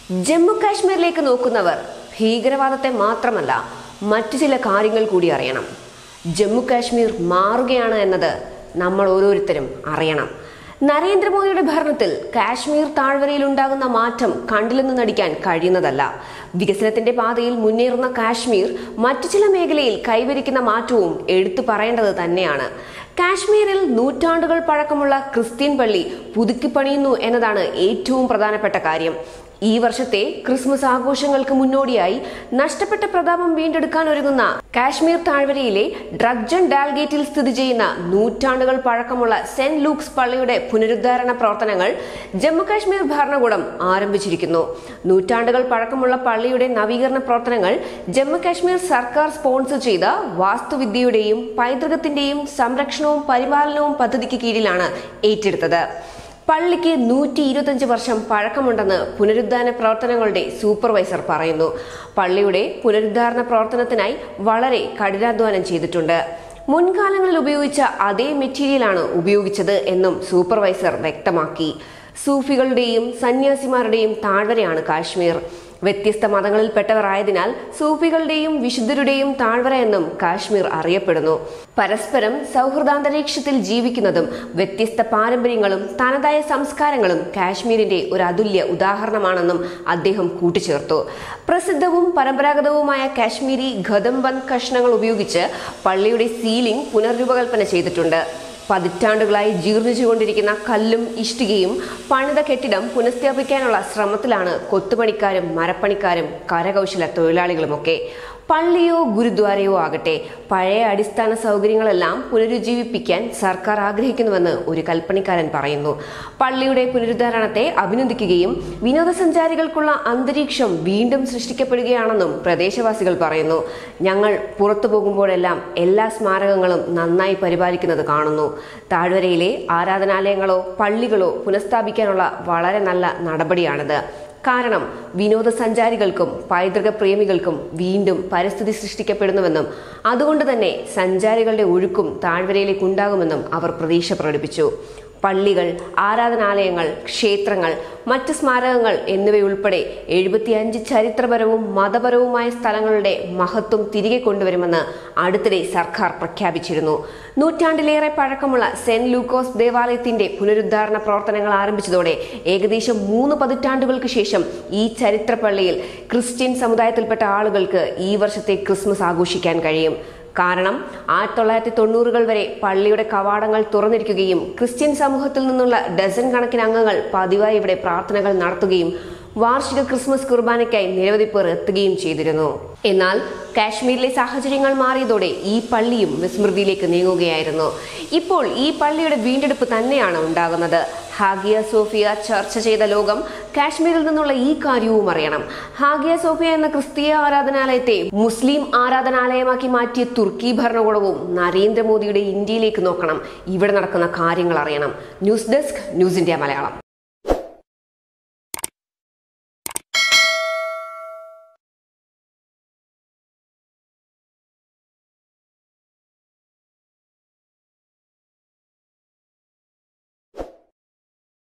ജമ്മു കാശ്മീരിലേക്ക് നോക്കുന്നവർ ഭീകരവാദത്തെ മാത്രമല്ല മറ്റു ചില കാര്യങ്ങൾ കൂടി അറിയണം ജമ്മു കാശ്മീർ മാറുകയാണ് എന്നത് നമ്മൾ ഓരോരുത്തരും അറിയണം നരേന്ദ്രമോദിയുടെ ഭരണത്തിൽ കാശ്മീർ താഴ്വരയിൽ ഉണ്ടാകുന്ന മാറ്റം കണ്ടില്ലെന്ന് നടിക്കാൻ കഴിയുന്നതല്ല വികസനത്തിന്റെ പാതയിൽ മുന്നേറുന്ന കാശ്മീർ മറ്റു ചില മേഖലയിൽ കൈവരിക്കുന്ന മാറ്റവും എടുത്തു പറയേണ്ടത് തന്നെയാണ് കാശ്മീരിൽ നൂറ്റാണ്ടുകൾ പഴക്കമുള്ള ക്രിസ്ത്യൻ പള്ളി പുതുക്കി പണിയുന്നു എന്നതാണ് ഏറ്റവും പ്രധാനപ്പെട്ട കാര്യം ഈ വർഷത്തെ ക്രിസ്മസ് ആഘോഷങ്ങൾക്ക് മുന്നോടിയായി നഷ്ടപ്പെട്ട പ്രതാപം വീണ്ടെടുക്കാൻ ഒരുങ്ങുന്ന കാശ്മീർ താഴ്വരയിലെ ഡ്രഗ്ജൻ ഡാൽഗേറ്റിൽ സ്ഥിതി ചെയ്യുന്ന നൂറ്റാണ്ടുകൾ പഴക്കമുള്ള സെന്റ് ലൂക്സ് പള്ളിയുടെ പുനരുദ്ധാരണ പ്രവർത്തനങ്ങൾ ജമ്മുകാശ്മീർ ഭരണകൂടം ആരംഭിച്ചിരിക്കുന്നു നൂറ്റാണ്ടുകൾ പഴക്കമുള്ള പള്ളിയുടെ നവീകരണ പ്രവർത്തനങ്ങൾ ജമ്മുകാശ്മീർ സർക്കാർ സ്പോൺസർ ചെയ്ത വാസ്തുവിദ്യയുടെയും പൈതൃകത്തിന്റെയും സംരക്ഷണവും പരിപാലനവും പദ്ധതിക്ക് കീഴിലാണ് ഏറ്റെടുത്തത് പള്ളിക്ക് നൂറ്റി ഇരുപത്തഞ്ച് വർഷം പഴക്കമുണ്ടെന്ന് പുനരുദ്ധാരണ പ്രവർത്തനങ്ങളുടെ സൂപ്പർവൈസർ പറയുന്നു പള്ളിയുടെ പുനരുദ്ധാരണ പ്രവർത്തനത്തിനായി വളരെ കഠിനാധ്വാനം ചെയ്തിട്ടുണ്ട് മുൻകാലങ്ങളിൽ ഉപയോഗിച്ച അതേ മെറ്റീരിയലാണ് ഉപയോഗിച്ചത് എന്നും സൂപ്പർവൈസർ വ്യക്തമാക്കി സൂഫികളുടെയും സന്യാസിമാരുടെയും താഴ്വരയാണ് കാശ്മീർ വ്യത്യസ്ത മതങ്ങളിൽപ്പെട്ടവർ ആയതിനാൽ സൂഫികളുടെയും വിശുദ്ധരുടെയും താഴ്വര എന്നും കാശ്മീർ അറിയപ്പെടുന്നു പരസ്പരം സൗഹൃദാന്തരീക്ഷത്തിൽ ജീവിക്കുന്നതും വ്യത്യസ്ത പാരമ്പര്യങ്ങളും തനതായ സംസ്കാരങ്ങളും കാശ്മീരിന്റെ ഒരു അതുല്യ ഉദാഹരണമാണെന്നും അദ്ദേഹം കൂട്ടിച്ചേർത്തു പ്രസിദ്ധവും പരമ്പരാഗതവുമായ കാശ്മീരി ഖദംബന്ദ് കഷ്ണങ്ങൾ ഉപയോഗിച്ച് പള്ളിയുടെ സീലിംഗ് പുനർരൂപകൽപ്പന ചെയ്തിട്ടുണ്ട് പതിറ്റാണ്ടുകളായി ജീർണിച്ചുകൊണ്ടിരിക്കുന്ന കല്ലും ഇഷ്ടികയും പണിത കെട്ടിടം പുനഃസ്ഥാപിക്കാനുള്ള ശ്രമത്തിലാണ് കൊത്തുപണിക്കാരും മരപ്പണിക്കാരും കരകൗശല തൊഴിലാളികളുമൊക്കെ പള്ളിയോ ഗുരുദ്വാരയോ ആകട്ടെ പഴയ അടിസ്ഥാന സൗകര്യങ്ങളെല്ലാം പുനരുജ്ജീവിപ്പിക്കാൻ സർക്കാർ ആഗ്രഹിക്കുന്നുവെന്ന് ഒരു കൽപ്പണിക്കാരൻ പറയുന്നു പള്ളിയുടെ പുനരുദ്ധാരണത്തെ അഭിനന്ദിക്കുകയും വിനോദസഞ്ചാരികൾക്കുള്ള അന്തരീക്ഷം വീണ്ടും സൃഷ്ടിക്കപ്പെടുകയാണെന്നും പ്രദേശവാസികൾ പറയുന്നു ഞങ്ങൾ പുറത്തു പോകുമ്പോഴെല്ലാം എല്ലാ സ്മാരകങ്ങളും നന്നായി പരിപാലിക്കുന്നത് കാണുന്നു താഴ്വരയിലെ ആരാധനാലയങ്ങളോ പള്ളികളോ പുനഃസ്ഥാപിക്കാനുള്ള വളരെ നല്ല നടപടിയാണിത് കാരണം വിനോദസഞ്ചാരികൾക്കും പൈതൃക പ്രേമികൾക്കും വീണ്ടും പരിസ്ഥിതി സൃഷ്ടിക്കപ്പെടുന്നുവെന്നും അതുകൊണ്ട് തന്നെ സഞ്ചാരികളുടെ ഒഴുക്കും താഴ്വരയിലേക്ക് ഉണ്ടാകുമെന്നും അവർ പ്രതീക്ഷ പ്രകടിപ്പിച്ചു പള്ളികൾ ആരാധനാലയങ്ങൾ ക്ഷേത്രങ്ങൾ മറ്റ് സ്മാരകങ്ങൾ എന്നിവയുൾപ്പെടെ എഴുപത്തിയഞ്ച് ചരിത്രപരവും മതപരവുമായ സ്ഥലങ്ങളുടെ മഹത്വം തിരികെ കൊണ്ടുവരുമെന്ന് അടുത്തിടെ സർക്കാർ പ്രഖ്യാപിച്ചിരുന്നു നൂറ്റാണ്ടിലേറെ പഴക്കമുള്ള സെന്റ് ലൂക്കോസ് ദേവാലയത്തിന്റെ പുനരുദ്ധാരണ പ്രവർത്തനങ്ങൾ ആരംഭിച്ചതോടെ ഏകദേശം മൂന്ന് പതിറ്റാണ്ടുകൾക്ക് ശേഷം ഈ ചരിത്ര പള്ളിയിൽ ക്രിസ്ത്യൻ സമുദായത്തിൽപ്പെട്ട ആളുകൾക്ക് ഈ വർഷത്തെ ക്രിസ്മസ് ആഘോഷിക്കാൻ കഴിയും കാരണം ആയിരത്തി തൊള്ളായിരത്തി തൊണ്ണൂറുകൾ വരെ പള്ളിയുടെ കവാടങ്ങൾ തുറന്നിരിക്കുകയും ക്രിസ്ത്യൻ സമൂഹത്തിൽ നിന്നുള്ള ഡസൻ കണക്കിന് അംഗങ്ങൾ പതിവായി ഇവിടെ പ്രാർത്ഥനകൾ നടത്തുകയും വാർഷിക ക്രിസ്മസ് കുർബാനയ്ക്കായി നിരവധി പേർ എത്തുകയും ചെയ്തിരുന്നു എന്നാൽ കാശ്മീരിലെ സാഹചര്യങ്ങൾ മാറിയതോടെ ഈ പള്ളിയും വിസ്മൃതിയിലേക്ക് നീങ്ങുകയായിരുന്നു ഇപ്പോൾ ഈ പള്ളിയുടെ വീണ്ടെടുപ്പ് തന്നെയാണ് ഉണ്ടാകുന്നത് ഹാഗിയ സോഫിയ ചർച്ച ചെയ്ത ലോകം കാശ്മീരിൽ നിന്നുള്ള ഈ കാര്യവും അറിയണം ഹാഗിയ സോഫിയ എന്ന ക്രിസ്തീയ ആരാധനാലയത്തെ മുസ്ലിം ആരാധനാലയമാക്കി മാറ്റിയ തുർക്കി ഭരണകൂടവും നരേന്ദ്രമോദിയുടെ ഇന്ത്യയിലേക്ക് നോക്കണം ഇവിടെ നടക്കുന്ന കാര്യങ്ങൾ അറിയണം news desk news India Malayalam